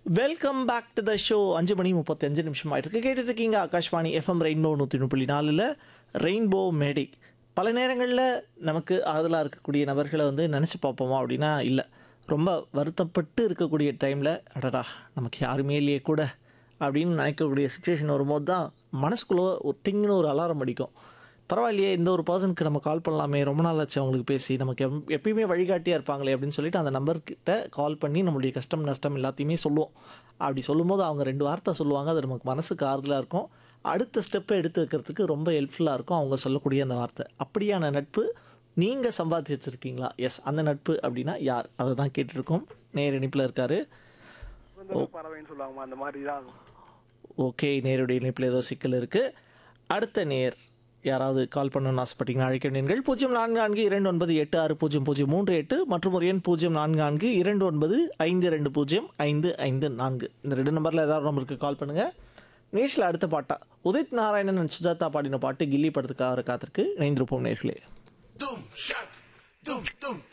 welcome back to the show அஞ்சு மணி முப்பத்தஞ்சு நிமிஷம் ஆயிட்டு இருக்கு கேட்டுட்டு இருக்கீங்க ஆகாஷ்வாணி எஃப்எம் ரெயின்போ நூற்றி முப்பத்தி நாலில் ரெயின்போ மேடி பல நேரங்களில் நமக்கு ஆதலாக இருக்கக்கூடிய நபர்களை வந்து நினச்சி பார்ப்போமா அப்படின்னா இல்லை ரொம்ப வருத்தப்பட்டு இருக்கக்கூடிய டைமில் அடடா நமக்கு யாருமே இல்லையே கூட அப்படின்னு நினைக்கக்கூடிய சுச்சுவேஷன் வரும்போது தான் மனசுக்குள்ளே ஒரு டிங்குன்னு ஒரு அலாரம் அடிக்கும் பரவாயில்லையே இந்த ஒரு பர்சனுக்கு நம்ம கால் பண்ணலாமே ரொம்ப நாள் ஆச்சு அவங்களுக்கு பேசி நமக்கு எப் எப்பயுமே வழிகாட்டியாக இருப்பாங்களே அப்படின்னு சொல்லிட்டு அந்த நம்பர்கிட்ட கால் பண்ணி நம்மளுடைய கஷ்டம் நஷ்டம் எல்லாத்தையுமே சொல்லுவோம் அப்படி சொல்லும்போது அவங்க ரெண்டு வார்த்தை சொல்லுவாங்க அது நமக்கு மனசுக்கு ஆறுதலாக இருக்கும் அடுத்த ஸ்டெப்பை எடுத்து வைக்கிறதுக்கு ரொம்ப ஹெல்ப்ஃபுல்லாக இருக்கும் அவங்க சொல்லக்கூடிய அந்த வார்த்தை அப்படியான நட்பு நீங்கள் சம்பாதிச்சு வச்சுருக்கீங்களா எஸ் அந்த நட்பு அப்படின்னா யார் அதை தான் கேட்டிருக்கோம் நேர் இணைப்பில் இருக்காரு சுதந்திர பறவைன்னு சொல்லுவாங்க அந்த மாதிரி தான் ஓகே நேருடைய இணைப்பில் ஏதோ சிக்கல் இருக்குது அடுத்த நேர் யாராவது கால் பண்ணணும்னு ஆசைப்பட்டீங்கன்னா அழைக்க வேண்டியீர்கள் பூஜ்ஜியம் நான்கு நான்கு இரண்டு ஒன்பது எட்டு ஆறு பூஜ்ஜியம் பூஜ்ஜியம் மூன்று எட்டு மற்றும் ஒரு எண் பூஜ்ஜியம் நான்கு நான்கு இரண்டு ஒன்பது ஐந்து ரெண்டு பூஜ்ஜியம் ஐந்து ஐந்து நான்கு இந்த ரெண்டு நம்பரில் ஏதாவது நம்பருக்கு கால் பண்ணுங்கள் நேஷில் அடுத்த பாட்டா உதித் நாராயணன் சுஜாதா பாடின பாட்டு கில்லி படத்துக்காக காத்திருக்கு இணைந்திருப்போம் நேர்களே Doom, shock, doom, doom,